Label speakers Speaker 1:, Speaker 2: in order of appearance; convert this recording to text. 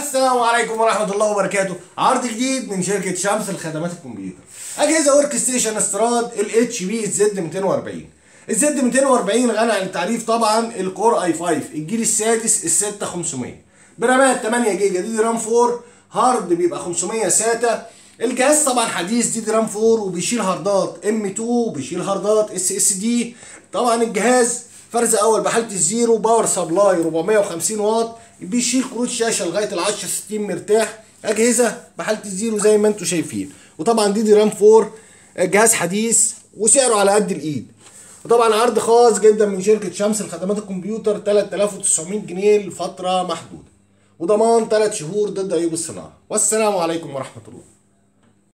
Speaker 1: السلام عليكم ورحمة الله وبركاته عرض جديد من شركة شمس لخدمات الكمبيوتر أجهزة ورك ستيشن استيراد ال اتش بي زد 240 الزد 240 غني عن التعريف طبعا الكور اي 5 الجيل السادس ال 6500 برامات 8 جيجا دي دي رام 4 هارد بيبقى 500 ساتا الجهاز طبعا حديث دي دي رام 4 وبيشيل هاردات ام 2 وبيشيل هاردات اس اس دي طبعا الجهاز فرز اول بحاله الزيرو باور سبلاي 450 واط بيشيل كروت شاشه لغايه ال 10 60 مرتاح اجهزه بحاله الزيرو زي ما انتم شايفين وطبعا دي دي رام 4 جهاز حديث وسعره على قد الايد وطبعا عرض خاص جدا من شركه شمس لخدمات الكمبيوتر 3900 جنيه لفتره محدوده وضمان 3 شهور ضد عيوب الصناعه والسلام عليكم ورحمه الله